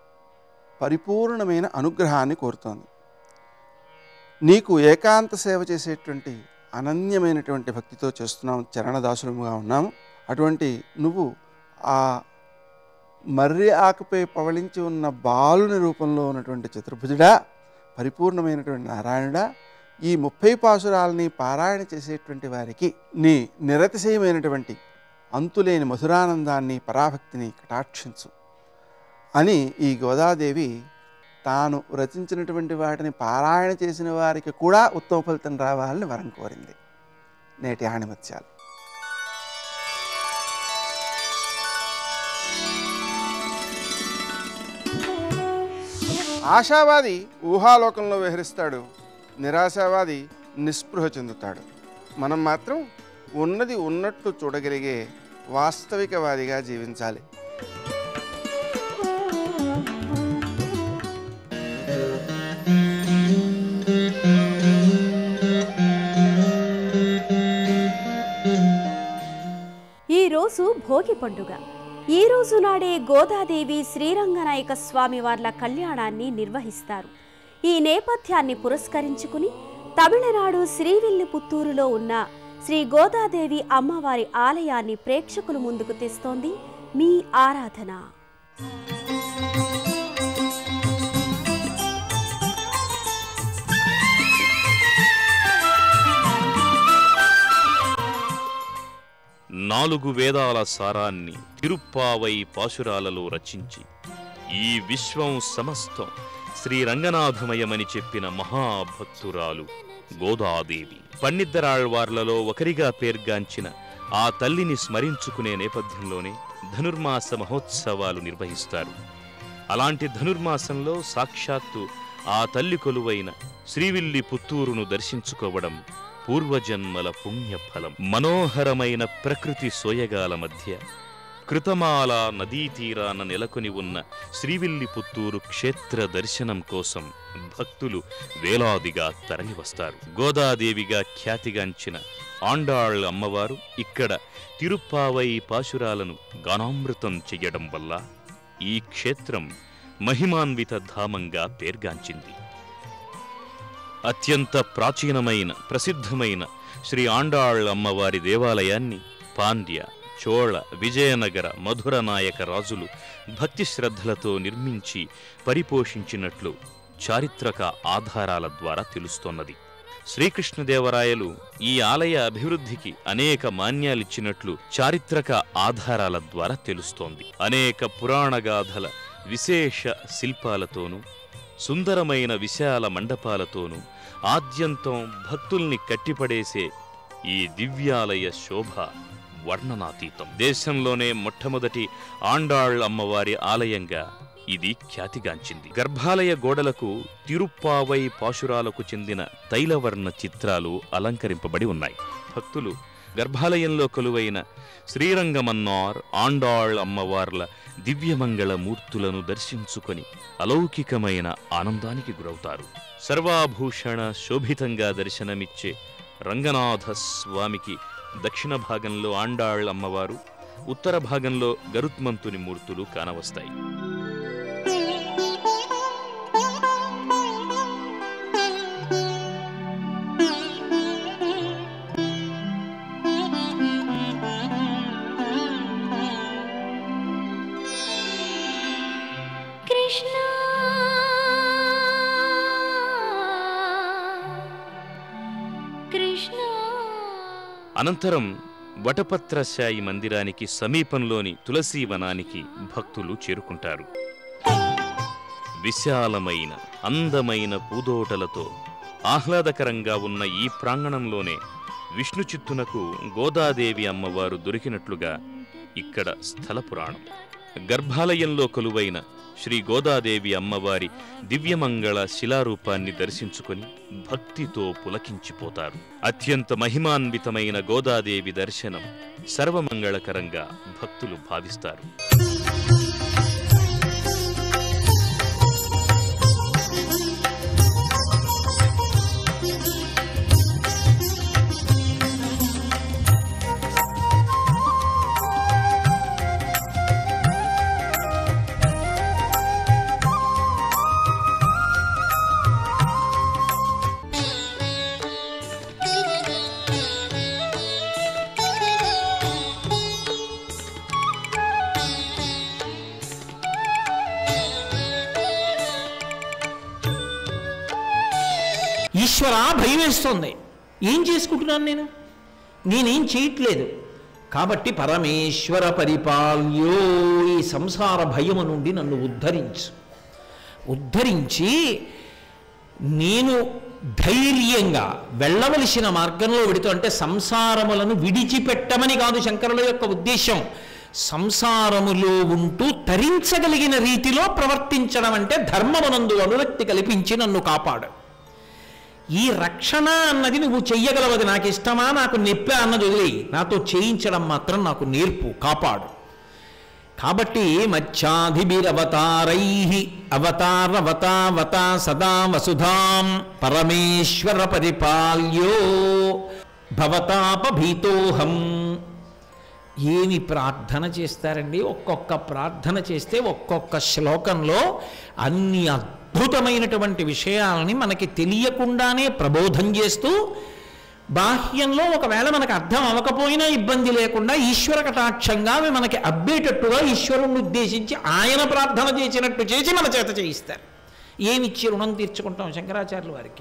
పరిపూర్ణమైన అనుగ్రహాన్ని కోరుతోంది నీకు ఏకాంత సేవ చేసేటువంటి అనన్యమైనటువంటి భక్తితో చేస్తున్నాం చరణదాసులముగా ఉన్నాము అటువంటి నువ్వు ఆ మర్రి ఆకుపై పవళించి ఉన్న బాలుని రూపంలో ఉన్నటువంటి చతుర్భుజుడా పరిపూర్ణమైనటువంటి నారాయణుడా ఈ ముప్పై పాసురాలని పారాయణ చేసేటువంటి వారికి నీ నిరతిశయమైనటువంటి అంతులేని మధురానందాన్ని పరాభక్తిని కటాక్షించు అని ఈ గోదాదేవి తాను రచించినటువంటి వాటిని పారాయణ చేసిన వారికి కూడా ఉత్తమ ఫలితం రావాలని వరం కోరింది నేటి ఆణిమత్యాలు ఆశావాది ఊహాలోకంలో విహరిస్తాడు నిరాశావాది నిస్పృహ చెందుతాడు మనం మాత్రం ఉన్నది ఉన్నట్టు చూడగలిగే వాస్తవికవాదిగా జీవించాలి ఈరోజు భోగి పండుగ ఈ రోజు నాడే గోదాదేవి శ్రీరంగనాయక స్వామి వార్ల కళ్యాణాన్ని నిర్వహిస్తారు ఈ నేపథ్యాన్ని పురస్కరించుకుని తమిళనాడు శ్రీవిల్లిపుత్తూరులో ఉన్న శ్రీ గోదాదేవి అమ్మవారి ఆలయాన్ని ప్రేక్షకుల ముందుకు తెస్తోంది మీ ఆరాధన నాలుగు వేదాల సారాన్ని తిరుప్పావై పాశురాలలో రచించి ఈ విశ్వం సమస్తం శ్రీరంగనాథమయమని చెప్పిన మహాభక్తురాలు గోదాదేవి పన్నిద్దరాళ్వార్లలో ఒకరిగా పేర్గాంచిన ఆ తల్లిని స్మరించుకునే నేపథ్యంలోనే ధనుర్మాస మహోత్సవాలు నిర్వహిస్తారు అలాంటి ధనుర్మాసంలో సాక్షాత్తు ఆ తల్లి కొలువైన శ్రీవిల్లి పుత్తూరును దర్శించుకోవడం పూర్వజన్మల పుణ్యఫలం మనోహరమైన ప్రకృతి సోయగాల మధ్య కృతమాల నదీ తీరాన నెలకొని ఉన్న శ్రీవిల్లి పుత్తూరు క్షేత్ర దర్శనం కోసం భక్తులు వేలాదిగా తరలివస్తారు గోదాదేవిగా ఖ్యాతిగాంచిన ఆండాళ్ అమ్మవారు ఇక్కడ తిరుప్పావై పాశురాలను గానామృతం చెయ్యడం వల్ల ఈ క్షేత్రం మహిమాన్విత ధామంగా పేర్గాంచింది అత్యంత ప్రాచీనమైన ప్రసిద్ధమైన శ్రీ ఆండాళ్ అమ్మవారి దేవాలయాన్ని పాండ్య చోళ విజయనగర మధుర నాయక రాజులు భక్తి శ్రద్ధలతో నిర్మించి పరిపోషించినట్లు చారిత్రక ఆధారాల ద్వారా తెలుస్తోన్నది శ్రీకృష్ణదేవరాయలు ఈ ఆలయ అభివృద్ధికి అనేక మాన్యాలిచ్చినట్లు చారిత్రక ఆధారాల ద్వారా తెలుస్తోంది అనేక పురాణగాథల విశేష శిల్పాలతోనూ సుందరమైన విశాల మండపాలతోనూ ఆద్యంతం భక్తుల్ని కట్టిపడేసే ఈ దివ్యాలయ శోభ వర్ణనాతీతం దేశంలోనే మొట్టమొదటి ఆండాళ్ అమ్మవారి ఆలయంగా ఇది ఖ్యాతిగాంచింది గర్భాలయ గోడలకు తిరుప్పావై పాశురాలకు చెందిన తైలవర్ణ చిత్రాలు అలంకరింపబడి ఉన్నాయి భక్తులు గర్భాలయంలో కొలువైన శ్రీరంగమన్నార్ ఆండాళ్ అమ్మవార్ల దివ్యమంగళ మూర్తులను దర్శించుకొని అలౌకికమైన ఆనందానికి గురవుతారు సర్వాభూషణ శోభితంగా దర్శనమిచ్చే రంగనాథ స్వామికి దక్షిణ భాగంలో ఆండాళ్ అమ్మవారు ఉత్తర భాగంలో గరుత్మంతుని మూర్తులు కానవస్తాయి కృష్ణ కృష్ణ అనంతరం వటపత్రశాయి మందిరానికి సమీపంలోని తులసీవనానికి భక్తులు చేరుకుంటారు విశాలమైన అందమైన పూదోటలతో ఆహ్లాదకరంగా ఉన్న ఈ ప్రాంగణంలోనే విష్ణు చిత్తునకు గోదాదేవి అమ్మవారు దొరికినట్లుగా ఇక్కడ స్థల పురాణం గర్భాలయంలో కొలువైన శ్రీ గోదాదేవి అమ్మవారి దివ్యమంగళ శిలారూపాన్ని దర్శించుకొని భక్తితో పులకించిపోతారు అత్యంత మహిమాన్వితమైన గోదాదేవి దర్శనం సర్వమంగళకరంగా భక్తులు భావిస్తారు ఈశ్వర భయం వేస్తోంది ఏం చేసుకుంటున్నాను నేను నేనేం చేయట్లేదు కాబట్టి పరమేశ్వర పరిపాల్యో ఈ సంసార భయము నుండి నన్ను ఉద్ధరించు ఉద్ధరించి నేను ధైర్యంగా వెళ్ళవలసిన మార్గంలో వెడుతూ అంటే సంసారములను విడిచిపెట్టమని కాదు శంకరుల యొక్క ఉద్దేశం సంసారములో ఉంటూ తరించగలిగిన రీతిలో ప్రవర్తించడం అంటే ధర్మమునందు అనురక్తి కల్పించి నన్ను కాపాడు ఈ రక్షణ అన్నది నువ్వు చెయ్యగలవది నాకు ఇష్టమా నాకు నెప్ప అన్నది వదిలేయి నాతో చేయించడం మాత్రం నాకు నేర్పు కాపాడు కాబట్టి మచ్చాధిభిరవతారై అవతారవతావత సదా వసుధాం పరమేశ్వర పరిపాల్యో భవతాపభీతోహం ఏమి ప్రార్థన చేస్తారండి ఒక్కొక్క ప్రార్థన చేస్తే ఒక్కొక్క శ్లోకంలో అన్ని అద్భుతమైనటువంటి విషయాలని మనకి తెలియకుండానే ప్రబోధం చేస్తూ బాహ్యంలో ఒకవేళ మనకు అర్థం అవ్వకపోయినా ఇబ్బంది లేకుండా ఈశ్వర కటాక్షంగా అవి మనకి అబ్బేటట్టుగా ఈశ్వరుణ్ణి ఉద్దేశించి ఆయన ప్రార్థన చేసినట్టు చేసి మన చేత చేయిస్తారు ఏమిచ్చి రుణం తీర్చుకుంటాం శంకరాచార్యుల వారికి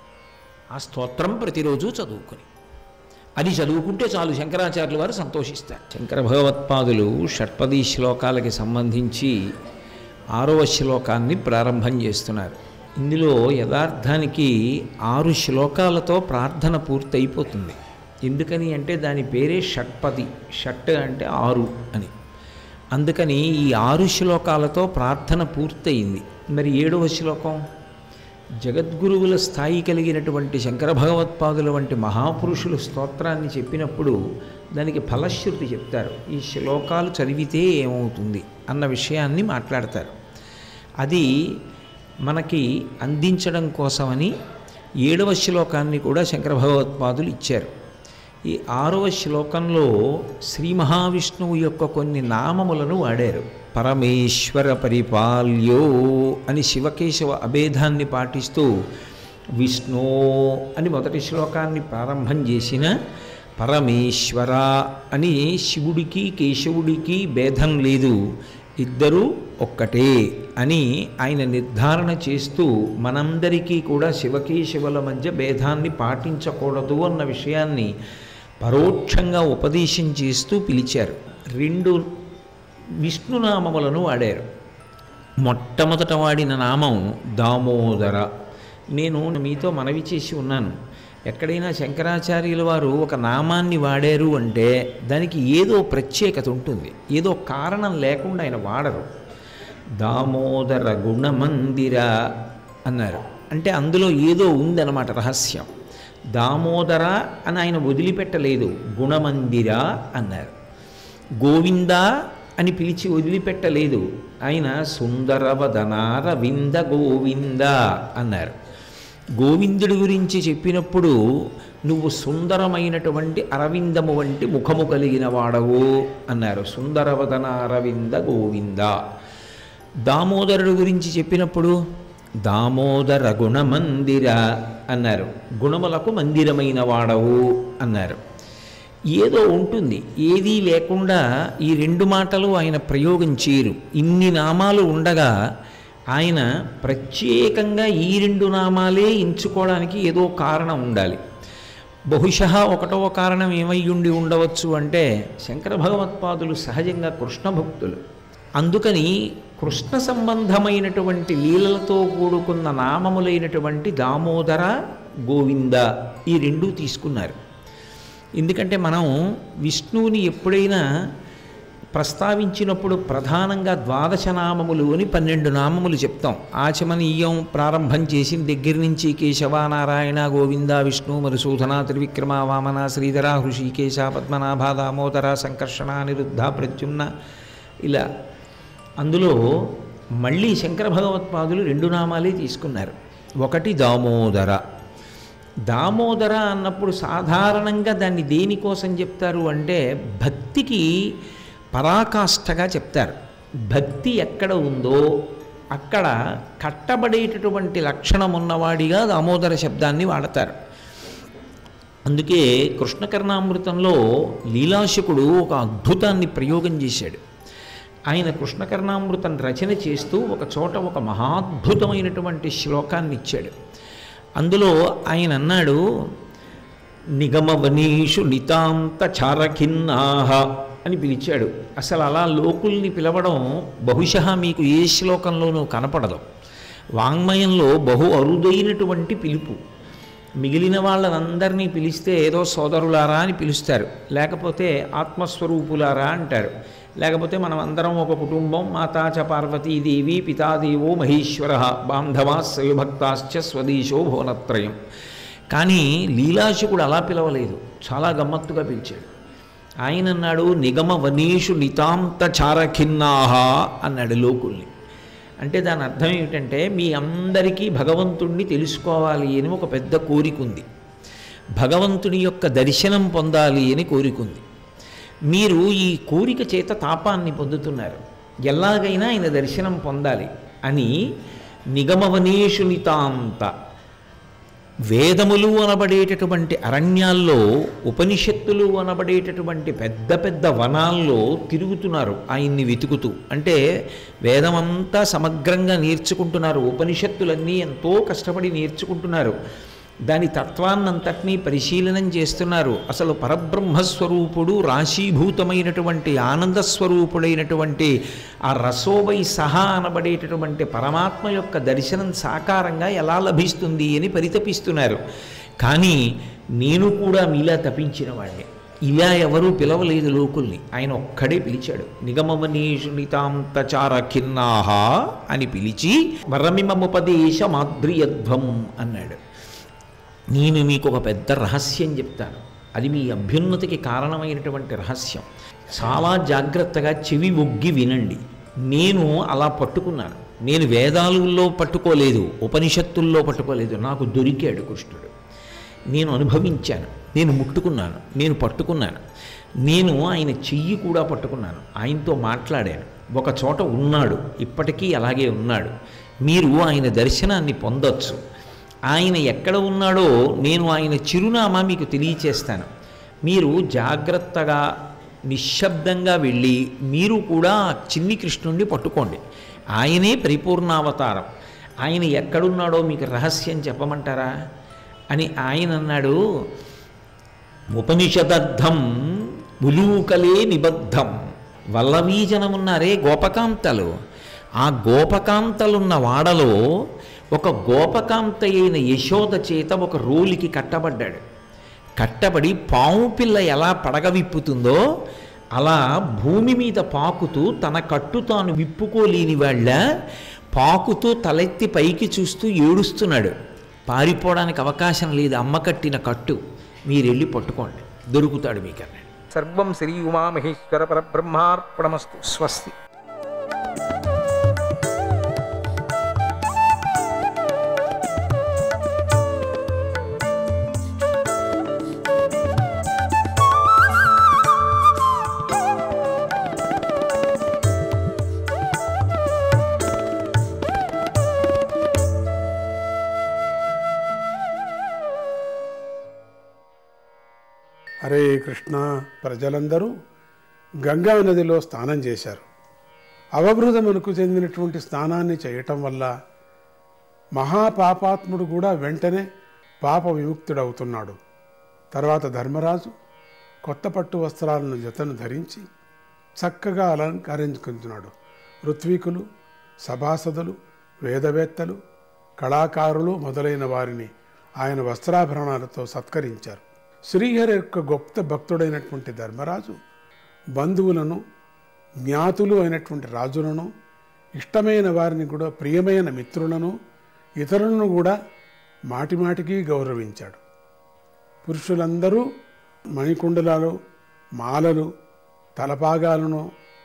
ఆ స్తోత్రం ప్రతిరోజు చదువుకుని అది చదువుకుంటే చాలు శంకరాచార్యుల వారు సంతోషిస్తారు శంకర భగవత్పాదులు షట్పది శ్లోకాలకి సంబంధించి ఆరవ శ్లోకాన్ని ప్రారంభం చేస్తున్నారు ఇందులో యథార్థానికి ఆరు శ్లోకాలతో ప్రార్థన పూర్తయిపోతుంది ఎందుకని అంటే దాని పేరే షట్పది షట్ అంటే ఆరు అని అందుకని ఈ ఆరు శ్లోకాలతో ప్రార్థన పూర్తయింది మరి ఏడవ శ్లోకం జగద్గురువుల స్థాయి కలిగినటువంటి శంకర భగవత్పాదుల వంటి మహాపురుషులు స్తోత్రాన్ని చెప్పినప్పుడు దానికి ఫలశ్రుతి చెప్తారు ఈ శ్లోకాలు చదివితే ఏమవుతుంది అన్న విషయాన్ని మాట్లాడతారు అది మనకి అందించడం కోసమని ఏడవ శ్లోకాన్ని కూడా శంకర భగవత్పాదులు ఇచ్చారు ఈ ఆరవ శ్లోకంలో శ్రీ మహావిష్ణువు యొక్క కొన్ని నామములను వాడారు పరమేశ్వర పరిపాల్యో అని శివకేశవ అభేదాన్ని పాటిస్తూ విష్ణు అని మొదటి శ్లోకాన్ని ప్రారంభం చేసిన పరమేశ్వర అని శివుడికి కేశవుడికి భేదం లేదు ఇద్దరూ ఒక్కటే అని ఆయన నిర్ధారణ చేస్తూ మనందరికీ కూడా శివకేశవుల మధ్య భేదాన్ని పాటించకూడదు అన్న విషయాన్ని పరోక్షంగా ఉపదేశం చేస్తూ పిలిచారు రెండు విష్ణునామములను వాడారు మొట్టమొదట వాడిన నామం దామోదర నేను మీతో మనవి చేసి ఉన్నాను ఎక్కడైనా శంకరాచార్యుల వారు ఒక నామాన్ని వాడారు అంటే దానికి ఏదో ప్రత్యేకత ఉంటుంది ఏదో కారణం లేకుండా ఆయన వాడరు దామోదర గుణమందిర అన్నారు అంటే అందులో ఏదో ఉందన్నమాట రహస్యం దామోదర అని ఆయన వదిలిపెట్టలేదు గుణమందిర అన్నారు గోవింద అని పిలిచి వదిలిపెట్టలేదు ఆయన సుందరవదనార వింద గోవింద అన్నారు గోవిందుడి గురించి చెప్పినప్పుడు నువ్వు సుందరమైనటువంటి అరవిందము వంటి ముఖము కలిగిన వాడవు అన్నారు సుందరవదన అరవింద గోవింద దామోదరుడు గురించి చెప్పినప్పుడు దామోదర గుణమందిర అన్నారు గుణములకు మందిరమైన వాడవు అన్నారు ఏదో ఉంటుంది ఏదీ లేకుండా ఈ రెండు మాటలు ఆయన ప్రయోగం చేయరు ఇన్ని నామాలు ఉండగా ఆయన ప్రత్యేకంగా ఈ రెండు నామాలే ఎంచుకోవడానికి ఏదో కారణం ఉండాలి బహుశः ఒకటవ కారణం ఏమై ఉండి ఉండవచ్చు అంటే శంకర భగవత్పాదులు సహజంగా కృష్ణ భక్తులు అందుకని కృష్ణ సంబంధమైనటువంటి లీలలతో కూడుకున్న నామములైనటువంటి దామోదర గోవింద ఈ రెండూ తీసుకున్నారు ఎందుకంటే మనం విష్ణువుని ఎప్పుడైనా ప్రస్తావించినప్పుడు ప్రధానంగా ద్వాదశ నామములు అని పన్నెండు నామములు చెప్తాం ఆచమనీయం ప్రారంభం చేసిన దగ్గర నుంచి కేశవ నారాయణ గోవింద విష్ణు మధుసూదన త్రివిక్రమ వామన శ్రీధర హృషికేశ పద్మనాభ దామోదర సంకర్షణ అనిరుద్ధ ప్రద్యుమ్న ఇలా అందులో మళ్ళీ శంకర భగవత్పాదులు రెండు నామాలే తీసుకున్నారు ఒకటి దామోదర దామోదర అన్నప్పుడు సాధారణంగా దాన్ని దేనికోసం చెప్తారు అంటే భక్తికి పరాకాష్ఠగా చెప్తారు భక్తి ఎక్కడ ఉందో అక్కడ కట్టబడేటటువంటి లక్షణం ఉన్నవాడిగా దామోదర శబ్దాన్ని వాడతారు అందుకే కృష్ణకర్ణామృతంలో లీలాశకుడు ఒక అద్భుతాన్ని ప్రయోగం చేశాడు ఆయన కృష్ణకర్ణామృతం రచన చేస్తూ ఒక చోట ఒక మహాద్భుతమైనటువంటి శ్లోకాన్ని ఇచ్చాడు అందులో ఆయన అన్నాడు నిగమవనీషు నితాంత చారఖిన్నాహ అని పిలిచాడు అసలు అలా లోకుల్ని పిలవడం బహుశः మీకు ఏ శ్లోకంలోనూ కనపడదు వాంగ్మయంలో బహు అరుదైనటువంటి పిలుపు మిగిలిన వాళ్ళనందరినీ పిలిస్తే ఏదో సోదరులారా అని పిలుస్తారు లేకపోతే ఆత్మస్వరూపులారా అంటారు లేకపోతే మనం అందరం ఒక కుటుంబం మాతా చ పార్వతీదేవి పితాదేవో మహేశ్వర బాంధవా శైవభక్తాశ్చ స్వదేశో భువనత్రయం కానీ లీలాశకుడు అలా పిలవలేదు చాలా గమ్మత్తుగా పిలిచాడు ఆయన అన్నాడు నిగమ వనీషు నితాంత చారఖిన్నాహ అన్నాడు లోకుల్ని అంటే దాని అర్థం ఏమిటంటే మీ అందరికీ భగవంతుణ్ణి తెలుసుకోవాలి అని ఒక పెద్ద కోరిక ఉంది భగవంతుని యొక్క దర్శనం పొందాలి అని కోరిక ఉంది మీరు ఈ కోరిక చేత తాపాన్ని పొందుతున్నారు ఎలాగైనా ఆయన దర్శనం పొందాలి అని నిగమవనేషునితాంత వేదములు అనబడేటటువంటి అరణ్యాల్లో ఉపనిషత్తులు అనబడేటటువంటి పెద్ద పెద్ద వనాల్లో తిరుగుతున్నారు ఆయన్ని వెతుకుతూ అంటే వేదమంతా సమగ్రంగా నేర్చుకుంటున్నారు ఉపనిషత్తులన్నీ ఎంతో కష్టపడి నేర్చుకుంటున్నారు దాని తత్వాన్నంతటినీ పరిశీలనం చేస్తున్నారు అసలు పరబ్రహ్మస్వరూపుడు రాశీభూతమైనటువంటి ఆనందస్వరూపుడైనటువంటి ఆ రసోవై సహా అనబడేటటువంటి పరమాత్మ యొక్క దర్శనం సాకారంగా ఎలా లభిస్తుంది అని పరితపిస్తున్నారు కానీ నేను కూడా మీలా తపించిన వాడిని ఇలా ఎవరూ పిలవలేదు లోకుల్ని ఆయన ఒక్కడే పిలిచాడు నిగమమనీషునితాంతచార ఖిన్నాహ అని పిలిచి వరమిమముపదేశ మాద్రియధ్వం అన్నాడు నేను మీకు ఒక పెద్ద రహస్యం చెప్తాను అది మీ అభ్యున్నతికి కారణమైనటువంటి రహస్యం చాలా జాగ్రత్తగా చెవి ఒగ్గి వినండి నేను అలా పట్టుకున్నాను నేను వేదాలలో పట్టుకోలేదు ఉపనిషత్తుల్లో పట్టుకోలేదు నాకు దొరికాడు కృష్ణుడు నేను అనుభవించాను నేను ముట్టుకున్నాను నేను పట్టుకున్నాను నేను ఆయన చెయ్యి కూడా పట్టుకున్నాను ఆయనతో మాట్లాడాను ఒక చోట ఉన్నాడు ఇప్పటికీ అలాగే ఉన్నాడు మీరు ఆయన దర్శనాన్ని పొందొచ్చు ఆయన ఎక్కడ ఉన్నాడో నేను ఆయన చిరునామా మీకు తెలియచేస్తాను మీరు జాగ్రత్తగా నిశ్శబ్దంగా వెళ్ళి మీరు కూడా ఆ చిన్ని కృష్ణుణ్ణి పట్టుకోండి ఆయనే పరిపూర్ణావతారం ఆయన ఎక్కడున్నాడో మీకు రహస్యం చెప్పమంటారా అని ఆయన అన్నాడు ఉపనిషదర్థం ఉలూకలే నిబద్ధం వల్లవీజనమున్నారే గోపకాంతలు ఆ గోపకాంతలున్న వాడలో ఒక గోపకాంత అయిన యశోద చేత ఒక రోలికి కట్టబడ్డాడు కట్టబడి పాము పిల్ల ఎలా పడగ విప్పుతుందో అలా భూమి మీద పాకుతూ తన కట్టు తాను విప్పుకోలేని వాళ్ళ పాకుతూ తలెత్తి పైకి చూస్తూ ఏడుస్తున్నాడు పారిపోవడానికి అవకాశం లేదు అమ్మ కట్టిన కట్టు మీరు వెళ్ళి పట్టుకోండి దొరుకుతాడు మీకు అన్నాడు సర్వం శ్రీ ఉమామహేశ్వర పరబ్రహ్మార్పణమస్తు స్వస్తి హరే కృష్ణ ప్రజలందరూ గంగా నదిలో స్నానం చేశారు అవబృధమునకు చెందినటువంటి స్నానాన్ని చేయటం వల్ల మహాపాపాత్ముడు కూడా వెంటనే పాప విముక్తుడవుతున్నాడు తర్వాత ధర్మరాజు కొత్త పట్టు వస్త్రాలను జతను ధరించి చక్కగా అలంకరించుకుంటున్నాడు ఋత్వికులు సభాసదులు వేదవేత్తలు కళాకారులు మొదలైన వారిని ఆయన వస్త్రాభరణాలతో సత్కరించారు శ్రీహరి యొక్క గొప్ప భక్తుడైనటువంటి ధర్మరాజు బంధువులను జ్ఞాతులు అయినటువంటి రాజులను ఇష్టమైన వారిని కూడా ప్రియమైన మిత్రులను ఇతరులను కూడా మాటిమాటికి గౌరవించాడు పురుషులందరూ మణికుండలాలు మాలలు తలపాగాలను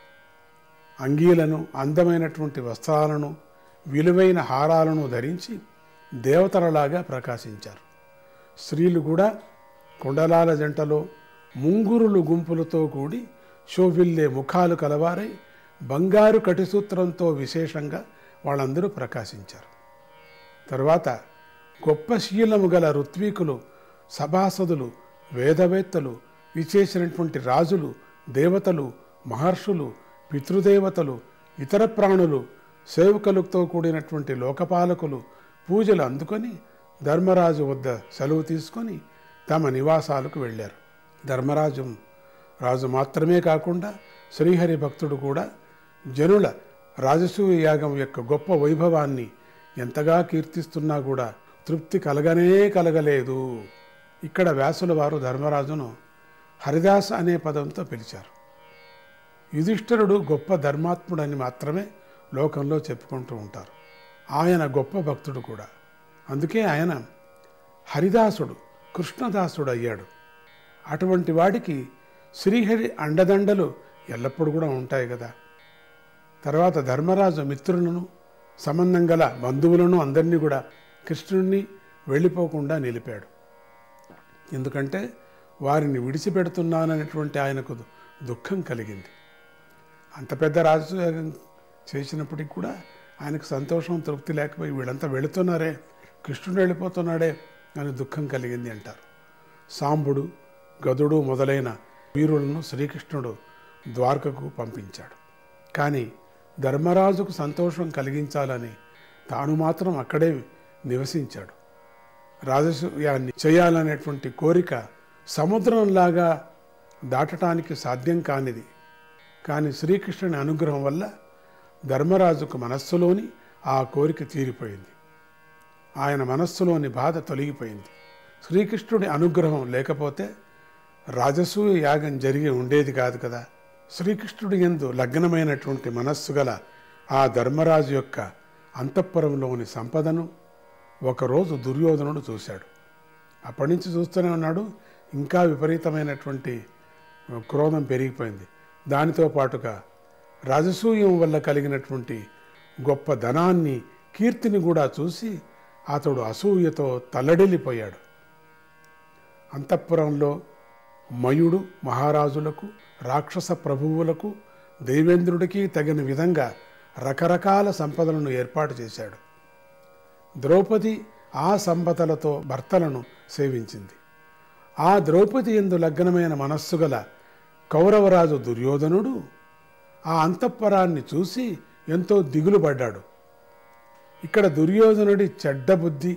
అంగీలను అందమైనటువంటి వస్త్రాలను విలువైన హారాలను ధరించి దేవతలలాగా ప్రకాశించారు స్త్రీలు కూడా కుండలాల జంటలో ముంగురులు గుంపులతో కూడి శోభిల్లే ముఖాలు కలవారై బంగారు కటిసూత్రంతో విశేషంగా వాళ్ళందరూ ప్రకాశించారు తరువాత గొప్ప శీలము గల ఋత్వీకులు సభాసదులు వేదవేత్తలు విచేసినటువంటి రాజులు దేవతలు మహర్షులు పితృదేవతలు ఇతర ప్రాణులు సేవకులతో కూడినటువంటి లోకపాలకులు పూజలు అందుకొని ధర్మరాజు వద్ద సెలవు తీసుకొని తమ నివాసాలకు వెళ్ళారు ధర్మరాజు రాజు మాత్రమే కాకుండా శ్రీహరి భక్తుడు కూడా జనుల రాజసూయ యాగం యొక్క గొప్ప వైభవాన్ని ఎంతగా కీర్తిస్తున్నా కూడా తృప్తి కలగనే కలగలేదు ఇక్కడ వ్యాసుల వారు ధర్మరాజును హరిదాస్ అనే పదంతో పిలిచారు యుధిష్ఠిరుడు గొప్ప ధర్మాత్ముడని మాత్రమే లోకంలో చెప్పుకుంటూ ఉంటారు ఆయన గొప్ప భక్తుడు కూడా అందుకే ఆయన హరిదాసుడు కృష్ణదాసుడు అయ్యాడు అటువంటి వాడికి శ్రీహరి అండదండలు ఎల్లప్పుడూ కూడా ఉంటాయి కదా తర్వాత ధర్మరాజు మిత్రులను సంబంధం గల బంధువులను అందరినీ కూడా కృష్ణుణ్ణి వెళ్ళిపోకుండా నిలిపాడు ఎందుకంటే వారిని విడిచిపెడుతున్నాననేటువంటి ఆయనకు దుఃఖం కలిగింది అంత పెద్ద రాజయాగం చేసినప్పటికి కూడా ఆయనకు సంతోషం తృప్తి లేకపోయి వీళ్ళంతా వెళుతున్నారే కృష్ణుడు వెళ్ళిపోతున్నాడే అని దుఃఖం కలిగింది అంటారు సాంబుడు గదుడు మొదలైన వీరులను శ్రీకృష్ణుడు ద్వారకకు పంపించాడు కానీ ధర్మరాజుకు సంతోషం కలిగించాలని తాను మాత్రం అక్కడే నివసించాడు రాజసూయాన్ని చేయాలనేటువంటి కోరిక సముద్రంలాగా దాటడానికి సాధ్యం కానిది కానీ శ్రీకృష్ణుని అనుగ్రహం వల్ల ధర్మరాజుకు మనస్సులోని ఆ కోరిక తీరిపోయింది ఆయన మనస్సులోని బాధ తొలగిపోయింది శ్రీకృష్ణుడి అనుగ్రహం లేకపోతే రాజసూయ యాగం జరిగి ఉండేది కాదు కదా శ్రీకృష్ణుడి ఎందు లగ్నమైనటువంటి మనస్సు గల ఆ ధర్మరాజు యొక్క అంతఃపురంలోని సంపదను ఒకరోజు దుర్యోధనుడు చూశాడు అప్పటి నుంచి చూస్తూనే ఉన్నాడు ఇంకా విపరీతమైనటువంటి క్రోధం పెరిగిపోయింది దానితో పాటుగా రాజసూయం వల్ల కలిగినటువంటి గొప్ప ధనాన్ని కీర్తిని కూడా చూసి అతడు అసూయతో తల్లడిల్లిపోయాడు అంతఃపురంలో మయుడు మహారాజులకు రాక్షస ప్రభువులకు దేవేంద్రుడికి తగిన విధంగా రకరకాల సంపదలను ఏర్పాటు చేశాడు ద్రౌపది ఆ సంపదలతో భర్తలను సేవించింది ఆ ద్రౌపది ఎందు లగ్నమైన మనస్సు గల కౌరవరాజు దుర్యోధనుడు ఆ అంతఃపురాన్ని చూసి ఎంతో దిగులు పడ్డాడు ఇక్కడ దుర్యోధనుడి చెడ్డ బుద్ధి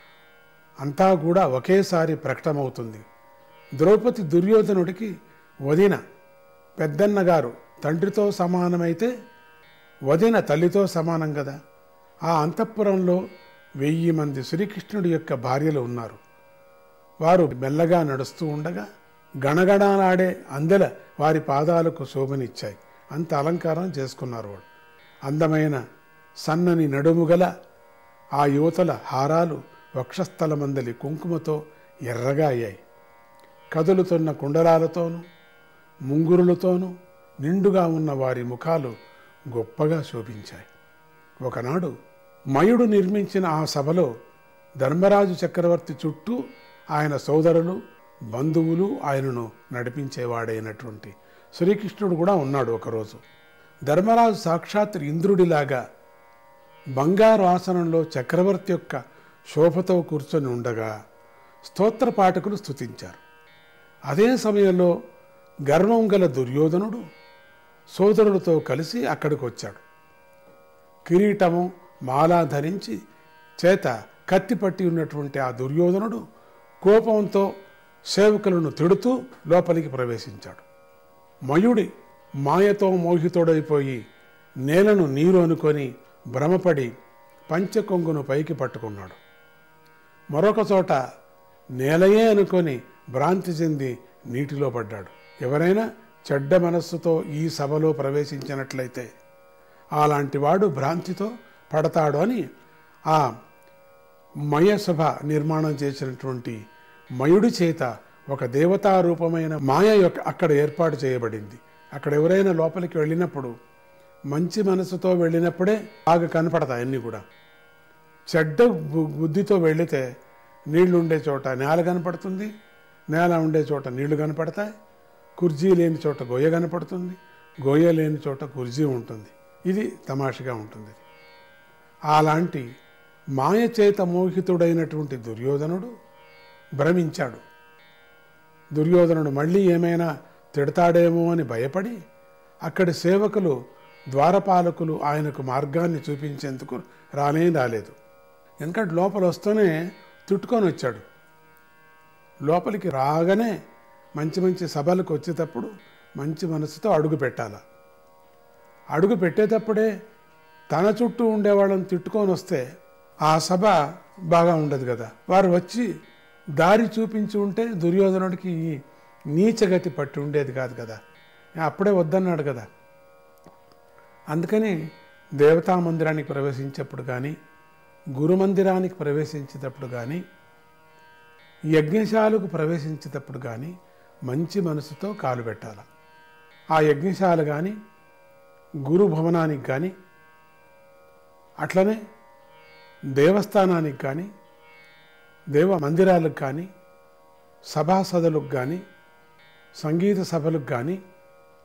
అంతా కూడా ఒకేసారి ప్రకటమవుతుంది ద్రౌపది దుర్యోధనుడికి వదిన పెద్దన్నగారు తండ్రితో సమానమైతే వదిన తల్లితో సమానం కదా ఆ అంతఃపురంలో వెయ్యి మంది శ్రీకృష్ణుడి యొక్క భార్యలు ఉన్నారు వారు మెల్లగా నడుస్తూ ఉండగా గణగణాలాడే అందెల వారి పాదాలకు శోభనిచ్చాయి అంత అలంకారం చేసుకున్నారు వాడు అందమైన సన్నని నడుము గల ఆ యువతల హారాలు వక్షస్థలమందలి కుంకుమతో ఎర్రగా అయ్యాయి కదులుతున్న కుండలాలతోనూ ముంగురులతోనూ నిండుగా ఉన్న వారి ముఖాలు గొప్పగా శోభించాయి ఒకనాడు మయుడు నిర్మించిన ఆ సభలో ధర్మరాజు చక్రవర్తి చుట్టూ ఆయన సోదరులు బంధువులు ఆయనను నడిపించేవాడైనటువంటి శ్రీకృష్ణుడు కూడా ఉన్నాడు ఒకరోజు ధర్మరాజు సాక్షాత్ ఇంద్రుడిలాగా బంగారు ఆసనంలో చక్రవర్తి యొక్క శోభతో కూర్చొని ఉండగా స్తోత్ర పాఠకులు స్తుతించారు అదే సమయంలో గర్వం గల దుర్యోధనుడు సోదరులతో కలిసి అక్కడికి వచ్చాడు కిరీటము మాలా ధరించి చేత కత్తి పట్టి ఉన్నటువంటి ఆ దుర్యోధనుడు కోపంతో సేవకులను తిడుతూ లోపలికి ప్రవేశించాడు మయుడి మాయతో మోహితుడైపోయి నేలను నీరు అనుకొని భ్రమపడి పంచకొంగును పైకి పట్టుకున్నాడు మరొక చోట నేలయే అనుకొని భ్రాంతి చెంది నీటిలో పడ్డాడు ఎవరైనా చెడ్డ మనస్సుతో ఈ సభలో ప్రవేశించినట్లయితే అలాంటి వాడు భ్రాంతితో పడతాడు అని ఆ మయసభ నిర్మాణం చేసినటువంటి మయుడి చేత ఒక దేవతా రూపమైన మాయ యొక్క అక్కడ ఏర్పాటు చేయబడింది అక్కడ ఎవరైనా లోపలికి వెళ్ళినప్పుడు మంచి మనసుతో వెళ్ళినప్పుడే బాగా కనపడతాయి అన్నీ కూడా చెడ్డ బు- బుద్ధితో వెళితే నీళ్లు ఉండే చోట నేల కనపడుతుంది నేల ఉండే చోట నీళ్లు కనపడతాయి కుర్జీ లేని చోట గొయ్య కనపడుతుంది గొయ్య లేని చోట కుర్జీ ఉంటుంది ఇది తమాషగా ఉంటుంది అలాంటి మాయ చేత మోహితుడైనటువంటి దుర్యోధనుడు భ్రమించాడు దుర్యోధనుడు మళ్ళీ ఏమైనా తిడతాడేమో అని భయపడి అక్కడి సేవకులు ద్వారపాలకులు ఆయనకు మార్గాన్ని చూపించేందుకు రానే రాలేదు ఎందుకంటే లోపల వస్తూనే తిట్టుకొని వచ్చాడు లోపలికి రాగానే మంచి మంచి సభలకు వచ్చేటప్పుడు మంచి మనసుతో అడుగు పెట్టాల అడుగు పెట్టేటప్పుడే తన చుట్టూ ఉండేవాళ్ళని తిట్టుకొని వస్తే ఆ సభ బాగా ఉండదు కదా వారు వచ్చి దారి చూపించి ఉంటే దుర్యోధనుడికి ఈ నీచగతి పట్టి ఉండేది కాదు కదా అప్పుడే వద్దన్నాడు కదా అందుకని దేవతా మందిరానికి ప్రవేశించేప్పుడు కానీ గురు మందిరానికి ప్రవేశించేటప్పుడు కానీ యజ్ఞశాలకు ప్రవేశించేటప్పుడు కానీ మంచి మనసుతో కాలు పెట్టాలి ఆ యజ్ఞశాల కానీ గురు భవనానికి కానీ అట్లనే దేవస్థానానికి కానీ దేవ మందిరాలకు కానీ సభాసదులకు కానీ సంగీత సభలకు కానీ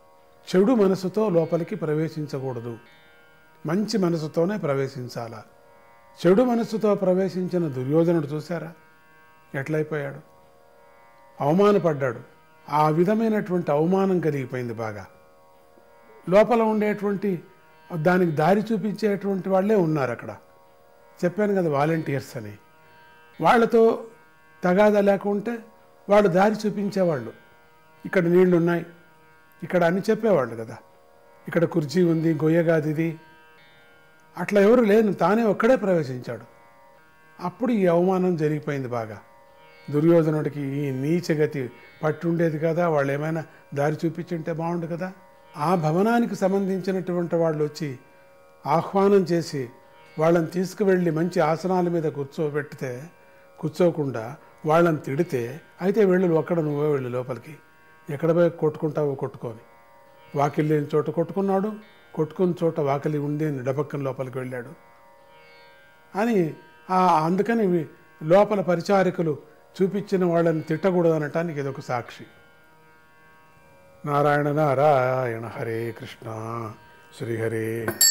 చెడు మనసుతో లోపలికి ప్రవేశించకూడదు మంచి మనసుతోనే ప్రవేశించాలా చెడు మనసుతో ప్రవేశించిన దుర్యోధనుడు చూశారా ఎట్లయిపోయాడు అవమానపడ్డాడు ఆ విధమైనటువంటి అవమానం కలిగిపోయింది బాగా లోపల ఉండేటువంటి దానికి దారి చూపించేటువంటి వాళ్ళే ఉన్నారు అక్కడ చెప్పాను కదా వాలంటీర్స్ అని వాళ్ళతో తగాదా లేకుంటే వాళ్ళు దారి చూపించేవాళ్ళు ఇక్కడ నీళ్లు ఉన్నాయి ఇక్కడ అని చెప్పేవాళ్ళు కదా ఇక్కడ కుర్చీ ఉంది గొయ్యగాది ఇది అట్లా ఎవరు లేని తానే ఒక్కడే ప్రవేశించాడు అప్పుడు ఈ అవమానం జరిగిపోయింది బాగా దుర్యోధనుడికి ఈ నీచగతి పట్టుండేది కదా వాళ్ళు ఏమైనా దారి చూపించుంటే బాగుండు కదా ఆ భవనానికి సంబంధించినటువంటి వాళ్ళు వచ్చి ఆహ్వానం చేసి వాళ్ళని తీసుకువెళ్ళి మంచి ఆసనాల మీద కూర్చోబెడితే కూర్చోకుండా వాళ్ళని తిడితే అయితే వెళ్ళు ఒక్కడ నువ్వే వెళ్ళు లోపలికి ఎక్కడ పోయి కొట్టుకుంటావో కొట్టుకొని వాకిలి లేని చోట కొట్టుకున్నాడు కొట్టుకున్న చోట వాకిలి ఉండి డబక్కన లోపలికి వెళ్ళాడు అని ఆ అందుకని వి- లోపల పరిచారికలు చూపించిన వాళ్ళని తిట్టకూడదు అనటానికి ఇది ఒక సాక్షి నారాయణ నారాయణ హరే కృష్ణ శ్రీహరే